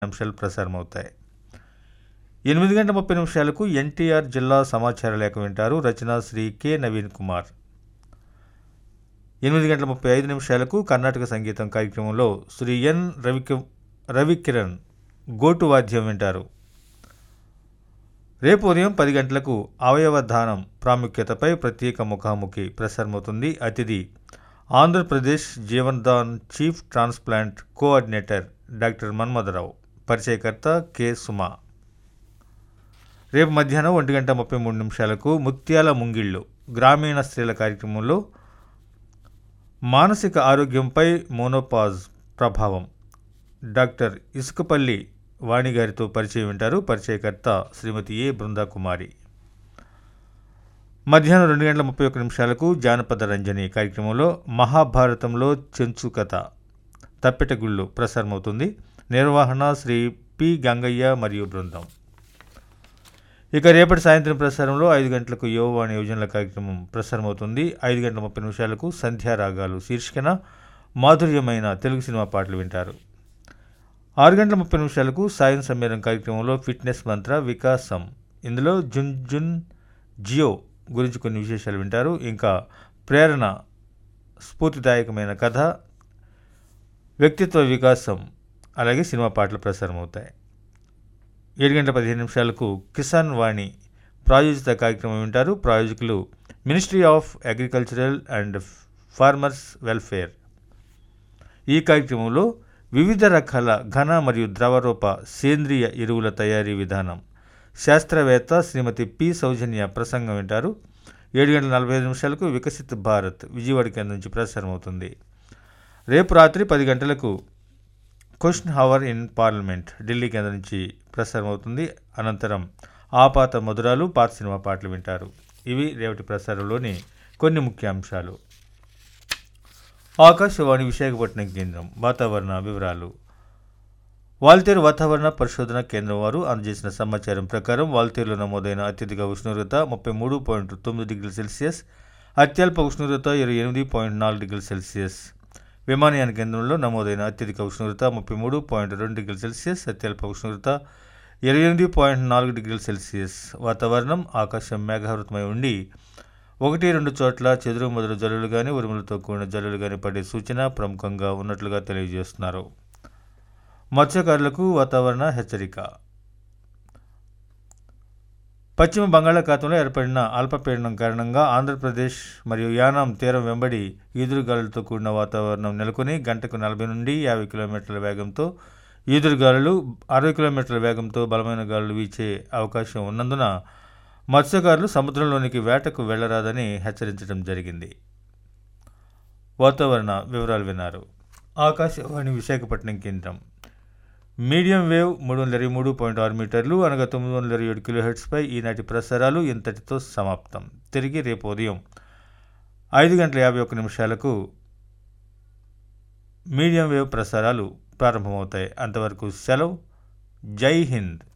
అంశాలు ప్రసారమవుతాయి ఎనిమిది గంటల ముప్పై నిమిషాలకు ఎన్టీఆర్ జిల్లా సమాచార లేఖ వింటారు రచన శ్రీ కె నవీన్ కుమార్ ఎనిమిది గంటల ముప్పై ఐదు నిమిషాలకు కర్ణాటక సంగీతం కార్యక్రమంలో శ్రీ ఎన్ రవికి రవికిరణ్ గోటు వాద్యం వింటారు రేపు ఉదయం పది గంటలకు అవయవ దానం ప్రాముఖ్యతపై ప్రత్యేక ముఖాముఖి ప్రసారమవుతుంది అతిథి Andhra Pradesh Jeevandan chief transplant coordinator doctor Manmatharao పరిచయకర్త కె సుమా రేపు మధ్యాహ్నం ఒంటి గంట ముప్పై మూడు నిమిషాలకు ముత్యాల ముంగిళ్ళు గ్రామీణ స్త్రీల కార్యక్రమంలో మానసిక ఆరోగ్యంపై మోనోపాజ్ ప్రభావం డాక్టర్ ఇసుకపల్లి వాణి గారితో పరిచయం వింటారు పరిచయకర్త శ్రీమతి ఏ బృందాకుమారి మధ్యాహ్నం రెండు గంటల ముప్పై ఒక్క నిమిషాలకు జానపద రంజని కార్యక్రమంలో మహాభారతంలో చెంచు కథ తప్పెటగుళ్ళు ప్రసారమవుతుంది నిర్వహణ శ్రీ పి గంగయ్య మరియు బృందం ఇక రేపటి సాయంత్రం ప్రసారంలో ఐదు గంటలకు యువవాణి యోజనల కార్యక్రమం ప్రసారమవుతుంది ఐదు గంటల ముప్పై నిమిషాలకు సంధ్యారాగాలు శీర్షికన మాధుర్యమైన తెలుగు సినిమా పాటలు వింటారు ఆరు గంటల ముప్పై నిమిషాలకు సాయం సమ్మేళనం కార్యక్రమంలో ఫిట్నెస్ మంత్ర వికాసం ఇందులో జున్ జున్ జియో గురించి కొన్ని విశేషాలు వింటారు ఇంకా ప్రేరణ స్ఫూర్తిదాయకమైన కథ వ్యక్తిత్వ వికాసం అలాగే సినిమా పాటలు ప్రసారం అవుతాయి ఏడు గంటల పదిహేను నిమిషాలకు కిసాన్ వాణి ప్రాయోజిత కార్యక్రమం వింటారు ప్రాయోజకులు ministry of agricultural and farmers welfare ఈ కార్యక్రమంలో వివిధ రకాల ఘన మరియు ద్రవరూప సేంద్రియ ఎరువుల తయారీ విధానం శాస్త్రవేత్త శ్రీమతి పి సౌజన్య ప్రసంగం వింటారు ఏడు గంటల నలభై ఐదు నిమిషాలకు వికసిత్ భారత్ విజయవాడ కేంద్రం నుంచి ప్రసారం అవుతుంది రేపు రాత్రి పది గంటలకు question hour in parliament Delhi కేంద్రం నుంచి ప్రసారం అవుతుంది అనంతరం ఆపాత మధురాలు పాత సినిమా పాటలు వింటారు ఇవి రేవటి ప్రసారంలోని కొన్ని ముఖ్య అంశాలు ఆకాశవాణి విశాఖపట్నం కేంద్రం వాతావరణ వివరాలు వాల్తేరు వాతావరణ పరిశోధన కేంద్రం వారు అందజేసిన సమాచారం ప్రకారం వాల్తేరులో నమోదైన అత్యధిక ఉష్ణోగ్రత ముప్పై మూడు పాయింట్ తొమ్మిది డిగ్రీల సెల్సియస్ అత్యల్ప ఉష్ణోగ్రత ఇరవై ఎనిమిది పాయింట్ నాలుగు డిగ్రీల సెల్సియస్ విమానయాన కేంద్రంలో నమోదైన అత్యధిక ఉష్ణోగ్రత ముప్పై మూడు పాయింట్ రెండు డిగ్రీల సెల్సియస్ అత్యల్ప ఉష్ణోగ్రత ఇరవై ఎనిమిది పాయింట్ నాలుగు డిగ్రీల సెల్సియస్ వాతావరణం ఆకాశం మేఘావృతమై ఉండి ఒకటి రెండు చోట్ల చెదురు మొదలు జల్లులు కానీ ఉరుములతో కూడిన జల్లులు కానీ పడే సూచన ప్రముఖంగా ఉన్నట్లుగా తెలియజేస్తున్నారు మత్స్యకారులకు వాతావరణ హెచ్చరిక పశ్చిమ బంగాళాఖాతంలో ఏర్పడిన అల్పపీడనం కారణంగా ఆంధ్రప్రదేశ్ మరియు యానాం తీరం వెంబడి ఈదురుగాలులతో కూడిన వాతావరణం నెలకొని గంటకు నలభై నుండి యాభై కిలోమీటర్ల వేగంతో ఈదురుగాలులు అరవై కిలోమీటర్ల వేగంతో బలమైన గాలులు వీచే అవకాశం ఉన్నందున మత్స్యకారులు సముద్రంలోనికి వేటకు వెళ్లరాదని హెచ్చరించడం జరిగింది వాతావరణ వివరాలు విన్నారు ఆకాశవాణి విశాఖపట్నం కేంద్రం మీడియం వేవ్ మూడు వందల ఇరవై మూడు పాయింట్ ఆరు మీటర్లు అనగా తొమ్మిది వందల ఇరవై ఏడు కిలో హెడ్స్పై ఈనాటి ప్రసారాలు ఇంతటితో సమాప్తం తిరిగి రేపు ఉదయం ఐదు గంటల యాభై ఒక్క నిమిషాలకు మీడియం వేవ్ ప్రసారాలు ప్రారంభమవుతాయి అంతవరకు సెలవు జై హింద్